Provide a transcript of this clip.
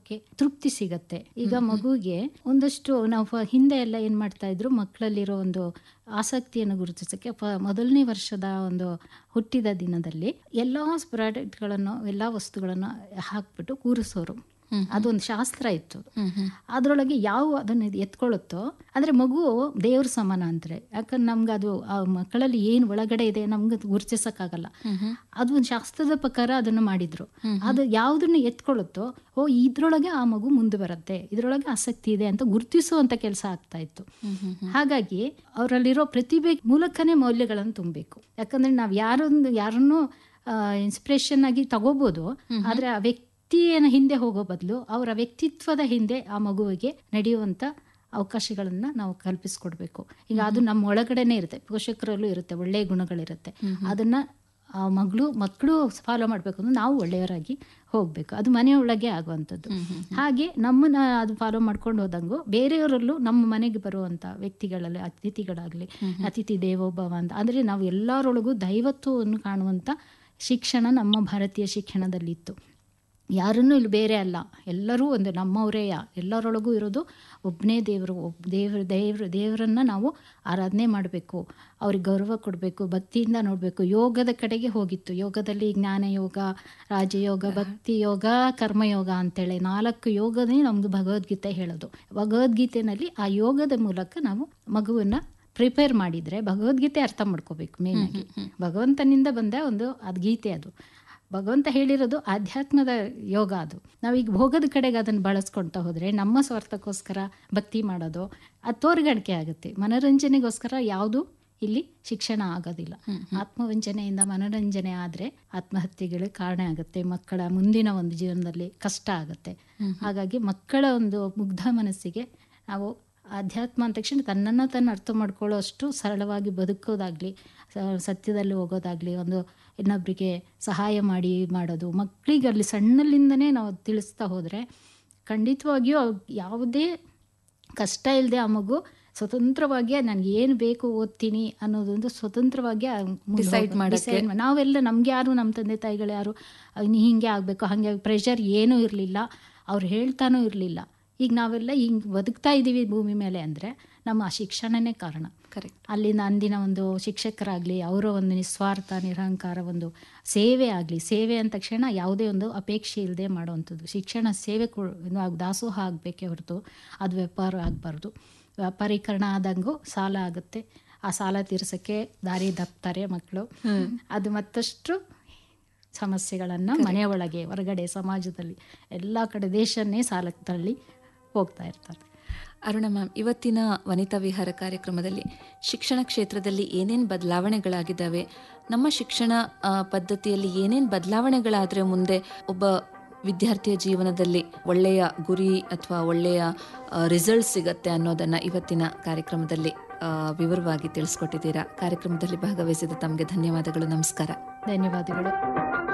ಕ್ಕೆ ತೃಪ್ತಿ ಸಿಗತ್ತೆ ಈಗ ಮಗುವಿಗೆ ಒಂದಷ್ಟು ನಾವು ಫ- ಹಿಂದೆ ಎಲ್ಲ ಏನ್ ಮಾಡ್ತಾ ಇದ್ರು ಮಕ್ಕಳಲ್ಲಿರೋ ಒಂದು ಆಸಕ್ತಿಯನ್ನು ಗುರುತಿಸಕ್ಕೆ ಪ- ಮೊದಲನೇ ವರ್ಷದ ಒಂದು ಹುಟ್ಟಿದ ದಿನದಲ್ಲಿ ಎಲ್ಲಾ ಪ್ರಾಡಕ್ಟ್ಗಳನ್ನು ಎಲ್ಲಾ ವಸ್ತುಗಳನ್ನು ಹಾಕ್ಬಿಟ್ಟು ಕೂರಿಸೋರು ಅದೊಂದು ಶಾಸ್ತ್ರ ಇತ್ತು ಅದರೊಳಗೆ ಯಾವ ಅದನ್ನು ಎತ್ಕೊಳ್ಳುತ್ತೋ ಅಂದ್ರೆ ಮಗು ದೇವ್ರ ಸಮಾನ ಅಂತಾರೆ ಯಾಕಂದ್ರೆ ನಮ್ಗೆ ಅದು ಆ ಮಕ್ಕಳಲ್ಲಿ ಏನು ಒಳಗಡೆ ಇದೆ ನಮ್ಗೆ ಅದು ಗುರುತಿಸಕ್ಕಾಗಲ್ಲ ಅದು ಒಂದು ಶಾಸ್ತ್ರದ ಪ್ರಕಾರ ಅದನ್ನು ಮಾಡಿದ್ರು ಅದು ಯಾವುದನ್ನು ಎತ್ಕೊಳ್ಳುತ್ತೋ ಓ ಇದ್ರೊಳಗೆ ಆ ಮಗು ಮುಂದೆ ಬರುತ್ತೆ ಇದ್ರೊಳಗೆ ಆಸಕ್ತಿ ಇದೆ ಅಂತ ಗುರುತಿಸುವಂತ ಕೆಲಸ ಆಗ್ತಾ ಇತ್ತು ಹಾಗಾಗಿ ಅವರಲ್ಲಿರೋ ಪ್ರತಿಭೆ ಮೂಲಕನೇ ಮೌಲ್ಯಗಳನ್ನು ತುಂಬಬೇಕು ಯಾಕಂದ್ರೆ ನಾವು ಯಾರೊಂದು ಯಾರನ್ನು ಇನ್ಸ್ಪಿರೇಷನ್ ಆಗಿ ತಗೋಬಹುದು ಆದ್ರೆ ಆ ವ್ಯಕ್ತಿಯ ಹಿಂದೆ ಹೋಗೋ ಬದಲು ಅವರ ವ್ಯಕ್ತಿತ್ವದ ಹಿಂದೆ ಆ ಮಗುವಿಗೆ ನಡೆಯುವಂತ ಅವಕಾಶಗಳನ್ನ ನಾವು ಕಲ್ಪಿಸ್ಕೊಡ್ಬೇಕು ಈಗ ಅದು ನಮ್ಮ ಒಳಗಡೆನೆ ಇರುತ್ತೆ ಪೋಷಕರಲ್ಲೂ ಇರುತ್ತೆ ಒಳ್ಳೆಯ ಗುಣಗಳಿರುತ್ತೆ ಅದನ್ನ ಆ ಮಗಳು ಮಕ್ಕಳು ಫಾಲೋ ಮಾಡಬೇಕು ಅಂದ್ರೆ ನಾವು ಒಳ್ಳೆಯವರಾಗಿ ಹೋಗ್ಬೇಕು ಅದು ಮನೆಯೊಳಗೆ ಆಗುವಂಥದ್ದು ಹಾಗೆ ನಮ್ಮನ್ನ ಅದು ಫಾಲೋ ಮಾಡ್ಕೊಂಡು ಹೋದಂಗು ಬೇರೆಯವರಲ್ಲೂ ನಮ್ಮ ಮನೆಗೆ ಬರುವಂತ ವ್ಯಕ್ತಿಗಳಲ್ಲಿ ಅತಿಥಿಗಳಾಗ್ಲಿ ಅತಿಥಿ ದೇವೋಭವ ಅಂತ ಅಂದ್ರೆ ನಾವು ಎಲ್ಲರೊಳಗೂ ದೈವತ್ವವನ್ನು ಕಾಣುವಂತ ಶಿಕ್ಷಣ ನಮ್ಮ ಭಾರತೀಯ ಶಿಕ್ಷಣದಲ್ಲಿತ್ತು ಯಾರನ್ನೂ ಇಲ್ಲಿ ಬೇರೆ ಅಲ್ಲ ಎಲ್ಲರೂ ಒಂದು ನಮ್ಮವರೇ ಎಲ್ಲರೊಳಗೂ ಇರೋದು ಒಬ್ಬನೇ ದೇವರು ಒಬ್ಬ ದೇವ್ರ ದೇವ್ರ ದೇವರನ್ನ ನಾವು ಆರಾಧನೆ ಮಾಡಬೇಕು ಅವ್ರಿಗೆ ಗೌರವ ಕೊಡಬೇಕು ಭಕ್ತಿಯಿಂದ ನೋಡಬೇಕು ಯೋಗದ ಕಡೆಗೆ ಹೋಗಿತ್ತು ಯೋಗದಲ್ಲಿ ಜ್ಞಾನ ಯೋಗ ರಾಜಯೋಗ ಭಕ್ತಿ ಯೋಗ ಕರ್ಮಯೋಗ ಅಂತೇಳಿ ನಾಲ್ಕು ಯೋಗನೇ ನಮ್ಮದು ಭಗವದ್ಗೀತೆ ಹೇಳೋದು ಭಗವದ್ಗೀತೆನಲ್ಲಿ ಆ ಯೋಗದ ಮೂಲಕ ನಾವು ಮಗುವನ್ನ ಪ್ರಿಪೇರ್ ಮಾಡಿದ್ರೆ ಭಗವದ್ಗೀತೆ ಅರ್ಥ ಮಾಡ್ಕೋಬೇಕು ಮೇನ್ ಆಗಿ ಭಗವಂತನಿಂದ ಬಂದ ಒಂದು ಅದು ಗೀತೆ ಅದು ಭಗವಂತ ಹೇಳಿರೋದು ಆಧ್ಯಾತ್ಮದ ಯೋಗ ಅದು ನಾವೀಗ ಭೋಗದ ಕಡೆಗೆ ಅದನ್ನು ಬಳಸ್ಕೊಳ್ತಾ ಹೋದ್ರೆ ನಮ್ಮ ಸ್ವಾರ್ಥಕ್ಕೋಸ್ಕರ ಭಕ್ತಿ ಮಾಡೋದು ಅದು ತೋರ್ಗಡಿಕೆ ಆಗುತ್ತೆ ಮನೋರಂಜನೆಗೋಸ್ಕರ ಯಾವುದು ಇಲ್ಲಿ ಶಿಕ್ಷಣ ಆಗೋದಿಲ್ಲ ಆತ್ಮವಂಚನೆಯಿಂದ ಮನೋರಂಜನೆ ಆದರೆ ಆತ್ಮಹತ್ಯೆಗಳಿಗೆ ಕಾರಣ ಆಗುತ್ತೆ ಮಕ್ಕಳ ಮುಂದಿನ ಒಂದು ಜೀವನದಲ್ಲಿ ಕಷ್ಟ ಆಗುತ್ತೆ ಹಾಗಾಗಿ ಮಕ್ಕಳ ಒಂದು ಮುಗ್ಧ ಮನಸ್ಸಿಗೆ ನಾವು ಅಧ್ಯಾತ್ಮ ಅಂದ ತಕ್ಷಣ ತನ್ನನ್ನು ತಾನು ಅರ್ಥ ಮಾಡ್ಕೊಳ್ಳೋ ಅಷ್ಟು ಸರಳವಾಗಿ ಬದುಕೋದಾಗ್ಲಿ ಸ- ಸತ್ಯದಲ್ಲಿ ಹೋಗೋದಾಗ್ಲಿ ಒಂದು ಇನ್ನೊಬ್ಬರಿಗೆ ಸಹಾಯ ಮಾಡಿ ಮಾಡೋದು ಮಕ್ಕಳಿಗೆ ಅಲ್ಲಿ ಸಣ್ಣಲ್ಲಿಂದನೇ ನಾವು ತಿಳಿಸ್ತಾ ಹೋದರೆ ಖಂಡಿತವಾಗಿಯೂ ಅವ್ ಯಾವುದೇ ಕಷ್ಟ ಇಲ್ಲದೆ ಆ ಮಗು ಸ್ವತಂತ್ರವಾಗಿ ನನಗೆ ಏನು ಬೇಕು ಓದ್ತೀನಿ ಅನ್ನೋದೊಂದು ಸ್ವತಂತ್ರವಾಗಿ ಆ ಮುಂದೆ Decide ಹೋಗೋ- ಮಾಡಕ್ಕೆ. decide ಮಾ- ನಾವೆಲ್ಲ ನಮ್ಗೆ ಯಾರು ನಮ್ಮ ತಂದೆ ತಾಯಿಗಳು ಯಾರು ಅಹ್, ನೀ ಹಿಂಗೆ ಆಗಬೇಕು ಹಾಗೆ ಪ್ರೆಷರ್ ಏನೂ ಇರಲಿಲ್ಲ ಅವ್ರು ಹೇಳ್ತಾನೂ ಇರಲಿಲ್ಲ ಈಗ ನಾವೆಲ್ಲ ಹಿಂಗೆ ಬದುಕ್ತಾ ಇದ್ದೀವಿ ಭೂಮಿ ಮೇಲೆ ಅಂದರೆ ನಮ್ಮ ಆ ಶಿಕ್ಷಣನೇ ಕಾರಣ ಕರೆಕ್ಟ್ ಅಲ್ಲಿನ ಅಂದಿನ ಒಂದು ಶಿಕ್ಷಕರಾಗಲಿ ಅವರ ಒಂದು ನಿಸ್ವಾರ್ಥ ನಿರಹಂಕಾರ ಒಂದು ಸೇವೆ ಆಗಲಿ ಸೇವೆ ಅಂದ ತಕ್ಷಣ ಯಾವುದೇ ಒಂದು ಅಪೇಕ್ಷೆ ಇಲ್ಲದೆ ಮಾಡುವಂಥದ್ದು ಶಿಕ್ಷಣ ಸೇವೆ ಕೊ ನಾವು ದಾಸೋಹ ಆಗಬೇಕೇ ಹೊರತು ಅದು ವ್ಯಾಪಾರ ಆಗಬಾರ್ದು ವ್ಯಾಪಾರೀಕರಣ ಆದಂಗೂ ಸಾಲ ಆಗುತ್ತೆ ಆ ಸಾಲ ತೀರ್ಸೋಕ್ಕೆ ದಾರಿ ದಪ್ತಾರೆ ಮಕ್ಕಳು ಅದು ಮತ್ತಷ್ಟು ಸಮಸ್ಯೆಗಳನ್ನು ಮನೆಯ ಒಳಗೆ ಹೊರಗಡೆ ಸಮಾಜದಲ್ಲಿ ಎಲ್ಲ ಕಡೆ ದೇಶನ್ನೇ ಸಾಲಕ್ಕೆ ತಳ್ಳಿ ಹೋಗ್ತಾ ಇರ್ತಾರೆ ಅರುಣ ಮ್ಯಾಮ್ ಇವತ್ತಿನ ವನಿತಾ ವಿಹಾರ ಕಾರ್ಯಕ್ರಮದಲ್ಲಿ ಶಿಕ್ಷಣ ಕ್ಷೇತ್ರದಲ್ಲಿ ಏನೇನು ಬದಲಾವಣೆಗಳಾಗಿದ್ದಾವೆ ನಮ್ಮ ಶಿಕ್ಷಣ ಆ, ಪದ್ಧತಿಯಲ್ಲಿ ಏನೇನು ಬದಲಾವಣೆಗಳಾದರೆ ಮುಂದೆ ಒಬ್ಬ ವಿದ್ಯಾರ್ಥಿಯ ಜೀವನದಲ್ಲಿ ಒಳ್ಳೆಯ ಗುರಿ ಅಥವಾ ಒಳ್ಳೆಯ ರಿಸಲ್ಟ್ ಸಿಗತ್ತೆ ಅನ್ನೋದನ್ನ ಇವತ್ತಿನ ಕಾರ್ಯಕ್ರಮದಲ್ಲಿ ಆ, ವಿವರವಾಗಿ ತಿಳಿಸ್ಕೊಟ್ಟಿದ್ದೀರಾ ಕಾರ್ಯಕ್ರಮದಲ್ಲಿ ಭಾಗವಹಿಸಿದ ತಮಗೆ ಧನ್ಯವಾದಗಳು ನಮಸ್ಕಾರ ಧನ್ಯವಾದಗಳು